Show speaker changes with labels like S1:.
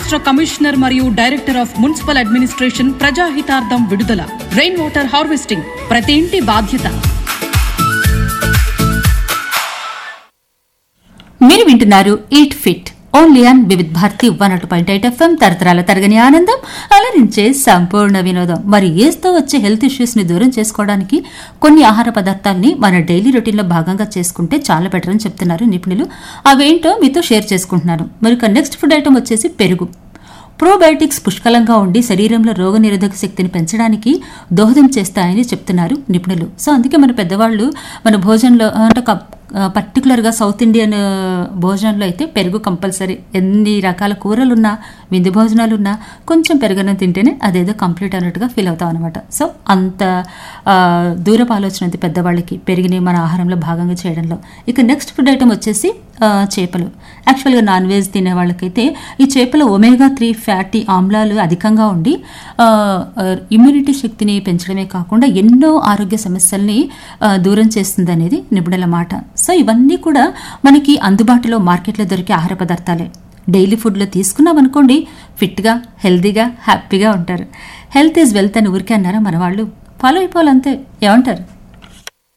S1: రాష్ట్ర కమిషనర్ మరియు director of municipal administration ప్రజాహితార్థం విడుదల రెయిన్ వాటర్ హార్వెస్టింగ్ ప్రతి ఇంటి బాధ్యత
S2: మీరు వింటున్నారు eat fit only on Vividh Bharati one అటు పాయింట్ ఎయిట్ ఎఫ్ఎం తరతరాల తరగని ఆనందం అలరించే సంపూర్ణ వినోదం మరి ఏస్తో వచ్చే హెల్త్ ఇష్యూస్ ని దూరం చేసుకోవడానికి కొన్ని ఆహార పదార్థాలని మన డైలీ రొటీన్ లో భాగంగా చేసుకుంటే చాలా బెటర్ అని చెప్తున్నారు నిపుణులు అవేంటో మీతో షేర్ చేసుకుంటున్నాను మరి నెక్స్ట్ ఫుడ్ ఐటమ్ వచ్చేసి పెరుగు ప్రోబయోటిక్స్ పుష్కలంగా ఉండి శరీరంలో రోగనిరోధక శక్తిని పెంచడానికి దోహదం చేస్తాయని చెప్తున్నారు నిపుణులు సో అందుకే మన పెద్దవాళ్ళు మన భోజనంలో అంటే ఒక పర్టికులర్గా సౌత్ ఇండియన్ భోజనంలో అయితే పెరుగు కంపల్సరీ ఎన్ని రకాల కూరలున్నా విందు భోజనాలున్నా కొంచెం పెరుగన్నం తింటేనే అదేదో కంప్లీట్ అన్నట్టుగా ఫీల్ అవుతాం అనమాట సో అంత ఆ, దూరపు ఆలోచన ఉంది పెద్దవాళ్ళకి పెరిగిని మన ఆహారంలో భాగంగా చేయడంలో ఇక నెక్స్ట్ ఫుడ్ ఐటమ్ వచ్చేసి ఆ, చేపలు యాక్చువల్గా నాన్ వెజ్ తినే వాళ్ళకైతే ఈ చేపలో ఒమేగా త్రీ ఫ్యాటీ ఆమ్లాలు అధికంగా ఉండి ఆ, ఆ, ఇమ్యూనిటీ శక్తిని పెంచడమే కాకుండా ఎన్నో ఆరోగ్య సమస్యల్ని ఆ, దూరం చేస్తుంది అనేది నిపుణుల మాట సో ఇవన్నీ కూడా మనకి అందుబాటులో మార్కెట్లో దొరికే ఆహార పదార్థాలే డైలీ ఫుడ్లో తీసుకున్నాం అనుకోండి ఫిట్గా హెల్తీగా హ్యాపీగా ఉంటారు హెల్త్ ఈజ్ వెల్త్ అని ఊరికే అన్నారా మన వాళ్ళు ఫాలో అయిపోవాలంతే ఏమంటారు